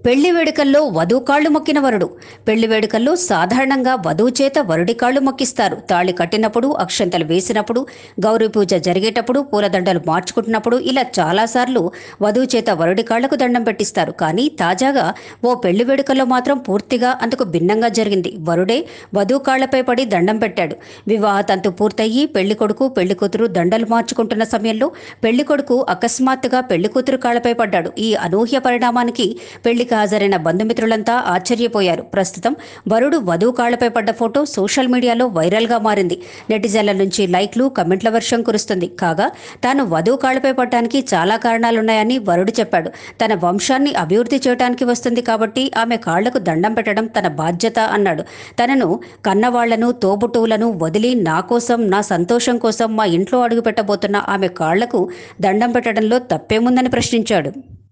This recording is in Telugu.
పెళ్లి వేడుకల్లో వధువు కాళ్ళు మొక్కిన వరుడు పెళ్లి వేడుకల్లో సాధారణంగా వధువు చేత వరుడి కాళ్ళు మొక్కిస్తారు తాళి కట్టినప్పుడు అక్షంతలు వేసినప్పుడు గౌరీ పూజ జరిగేటప్పుడు పూలదండలు మార్చుకుంటున్నప్పుడు ఇలా చాలాసార్లు వధువు చేత వరుడి కాళ్లకు దండం పెట్టిస్తారు కానీ తాజాగా ఓ పెళ్లి వేడుకల్లో మాత్రం పూర్తిగా అందుకు భిన్నంగా జరిగింది వరుడే వధువు కాళ్లపై పడి దండం పెట్టాడు వివాహ తంతు పూర్తయి పెళ్లి కొడుకు పెళ్లి కూతురు దండలు మార్చుకుంటున్న సమయంలో పెళ్లి కొడుకు అకస్మాత్తుగా పెళ్లి కూతురు కాళ్లపై పడ్డాడు ఈ అనూహ్య పరిణామానికి పెళ్లికి హాజరైన బంధుమిత్రులంతా ఆశ్చర్యపోయారు ప్రస్తుతం వరుడు వధువు కాళ్లపై పడ్డ ఫోటో సోషల్ మీడియాలో వైరల్గా మారింది నెటిజన్ల నుంచి లైక్లు కమెంట్ల వర్షం కురుస్తుంది కాగా తాను వధువు కాళ్లపై పడటానికి చాలా కారణాలున్నాయని వరుడు చెప్పాడు తన వంశాన్ని అభివృద్ధి చేయడానికి వస్తుంది కాబట్టి ఆమె కాళ్లకు దండం పెట్టడం తన బాధ్యత అన్నాడు తనను కన్నవాళ్లను తోబుట్టువులను వదిలి నా కోసం నా సంతోషం కోసం మా ఇంట్లో అడుగు పెట్టబోతున్న ఆమె కాళ్లకు దండం పెట్టడంలో తప్పేముందని ప్రశ్నించాడు